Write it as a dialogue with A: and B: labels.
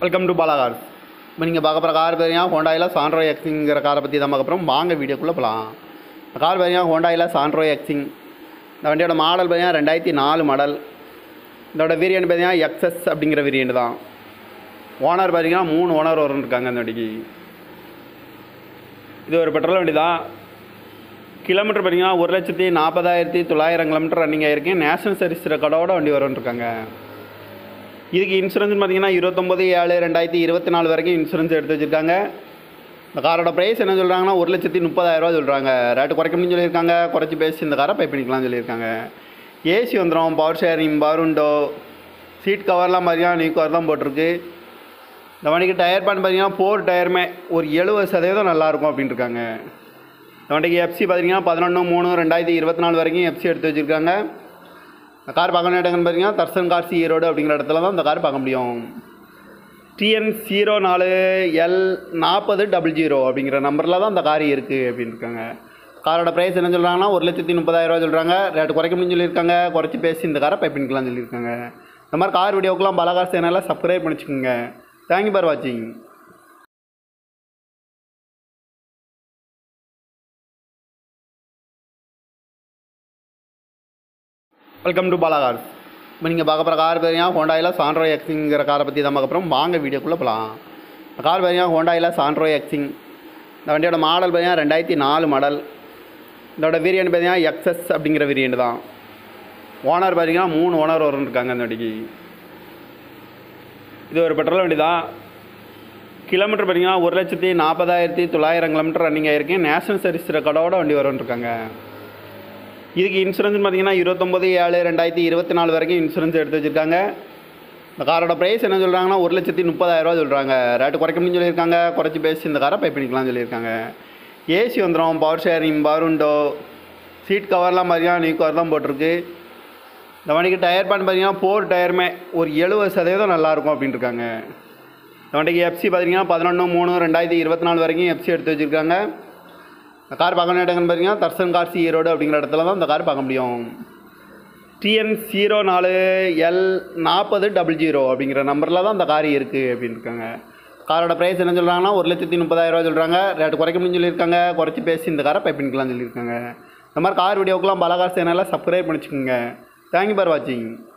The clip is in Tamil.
A: வெல்கம் டு பாலா கார்ஸ் இப்போ நீங்கள் பார்க்க போகிற கார் பேரியா ஹோண்டாயில் சாண்ட்ரோ எக்ஸிங்கிற காரை பற்றி தான் பார்க்க போகிறோம் வாங்க வீடியோக்குள்ளே போகலாம் கார் பேரியா ஹோண்டாயில் சாண்ட்ரோ எக்ஸிங் இந்த வண்டியோட மாடல் பார்த்தீங்கன்னா ரெண்டாயிரத்தி நாலு மாடல் இதோட வேரியண்ட் பார்த்தீங்கன்னா எக்ஸஸ் அப்படிங்கிற வேரியண்ட் தான் ஓனர் பார்த்தீங்கன்னா மூணு ஓனர் வரும் இருக்காங்க அந்த வண்டிக்கு இது ஒரு பெட்ரோல் வண்டி தான் கிலோமீட்டர் பார்த்தீங்கன்னா ஒரு லட்சத்தி நாற்பதாயிரத்தி தொள்ளாயிரம் கிலோமீட்டர் ரன்னிங் ஆகிருக்கு நேஷனல் சர்வீஸ் ரெக்கார்டோட வண்டி வரும்னு இருக்காங்க இதுக்கு இன்சூரன்ஸ் பார்த்தீங்கன்னா இருபத்தொம்பது ஏழு ரெண்டாயிரத்தி இருபத்தி நாலு வரைக்கும் இன்சூரன்ஸ் எடுத்து வச்சுருக்காங்க இந்த காரோட ப்ரைஸ் என்ன சொல்கிறாங்கன்னா ஒரு லட்சத்தி முப்பதாயிரரூவா சொல்கிறாங்க ரேட்டு குறைக்கணும்னு சொல்லியிருக்காங்க குறைச்சி பேசி இந்த காரை பை பண்ணிக்கலாம்னு சொல்லியிருக்காங்க ஏசி வந்துடும் power steering power window seat கவர்லாம் பார்த்தீங்கன்னா நியூ கவர் தான் போட்டிருக்கு இந்த வண்டிக்கு டயர் பேன் பார்த்தீங்கன்னா ஃபோர் டயருமே ஒரு எழுபது சதவீதம் நல்லாயிருக்கும் அப்படின்னு இருக்காங்க இந்த வண்டிக்கு எஃப்சி பார்த்தீங்கன்னா பதினொன்று மூணு ரெண்டாயிரத்தி இருபத்தி நாலு வரைக்கும் எஃப்சி எடுத்து வச்சுருக்காங்க இந்த கார் பார்க்க வேண்டிய இடங்கள்னு பார்த்தீங்கன்னா தர்சன் கார்சி ஈரோடு அப்படிங்கிற இடத்துல தான் இந்த கார் பார்க்க முடியும் டிஎன் ஜீரோ நாலு எல் நாற்பது டபுள் ஜீரோ அப்படிங்கிற நம்பரில் தான் இந்த கார் இருக்குது அப்படின்னு இருக்காங்க காரோட ப்ரைஸ் என்ன சொல்கிறாங்கன்னா ஒரு லட்சத்தி முப்பதாயிரரூவா சொல்கிறாங்க ரேட்டு குறைக்கணும்னு சொல்லியிருக்காங்க குறைச்சி பேசி இந்த காரை பை பண்ணிக்கலாம்னு சொல்லியிருக்காங்க இந்த மாதிரி கார் வீடியோக்கெலாம் பலகார் சேனலில் சப்ஸ்கிரைப் பண்ணிச்சுக்கோங்க தேங்க்யூ ஃபார் வாட்சிங் வெல்கம் டு பாலா கார்ஸ் இப்போ நீங்கள் பார்க்க போகிற கார் பேரியா ஹோண்டாயில் சாண்ட்ரோ எக்ஸிங்கிற காரை பற்றி தான் பார்க்க போகிறோம் வாங்க வீடியோக்குள்ளே போகலாம் இந்த கார் பேரியா ஹோண்டாயில் சாண்ட்ரோ எக்ஸிங் இந்த வண்டியோட மாடல் பார்த்தீங்கன்னா ரெண்டாயிரத்தி நாலு மாடல் இதோட வேரியண்ட் பார்த்தீங்கன்னா எக்ஸஸ் அப்படிங்கிற வேரியண்ட் தான் ஓனர் பார்த்தீங்கன்னா மூணு ஓனர் வரும் இருக்காங்க அந்த வண்டிக்கு இது ஒரு பெட்ரோல் வண்டி தான் கிலோமீட்டர் பார்த்தீங்கன்னா ஒரு லட்சத்தி நாற்பதாயிரத்தி தொள்ளாயிரம் கிலோமீட்டர் ரன்னிங் ஆகிருக்கு நேஷனல் சர்வீஸ் ரெக்கார்டோட வண்டி வரும்னு இருக்காங்க இதுக்கு இன்சூரன்ஸ் பார்த்தீங்கன்னா இருபத்தொம்பது ஏழு ரெண்டாயிரத்தி இருபத்தி நாலு வரைக்கும் இன்சூரன்ஸ் எடுத்து வச்சுருக்காங்க இந்த காரோட ப்ரைஸ் என்ன சொல்கிறாங்கன்னா ஒரு லட்சத்தி முப்பதாயிரரூவா சொல்கிறாங்க ரேட்டு குறைக்கணும்னு சொல்லியிருக்காங்க குறைச்சி பேசி இந்த காரை பை பண்ணிக்கலாம்னு சொல்லியிருக்காங்க ஏசி வந்துடும் power steering power window seat கவர்லாம் பார்த்தீங்கன்னா நியூ கவர் தான் போட்டிருக்கு இந்த வண்டிக்கு டயர் பேன் பார்த்தீங்கன்னா ஃபோர் டயருமே ஒரு எழுபது சதவீதம் நல்லாயிருக்கும் அப்படின்னு இருக்காங்க இந்த வண்டிக்கு எஃப்சி பார்த்தீங்கன்னா பதினொன்று மூணு ரெண்டாயிரத்தி இருபத்தி நாலு வரைக்கும் எஃப்சி எடுத்து வச்சுருக்காங்க இந்த கார் பார்க்க வேண்டிய இடங்கள்னு பார்த்தீங்கன்னா தர்சன் கார்சி ஈரோடு அப்படிங்கிற இடத்துல தான் இந்த கார் பார்க்க முடியும் டிஎன் ஜீரோ நாலு எல் நாற்பது டபுள் ஜீரோ அப்படிங்கிற நம்பரில் தான் இந்த கார் இருக்குது அப்படின்னு இருக்காங்க காரோட ப்ரைஸ் என்ன சொல்கிறாங்கன்னா ஒரு லட்சத்தி முப்பதாயிரரூவா சொல்கிறாங்க ரேட்டு குறைக்கணும்னு சொல்லியிருக்காங்க குறைச்சி பேசி இந்த காரை பை பண்ணிக்கலாம்னு சொல்லியிருக்காங்க இந்த மாதிரி கார் வீடியோக்கெலாம் பலகார் சேனலில் சப்ஸ்கிரைப் பண்ணிச்சுக்கோங்க தேங்க்யூ ஃபார் வாட்சிங்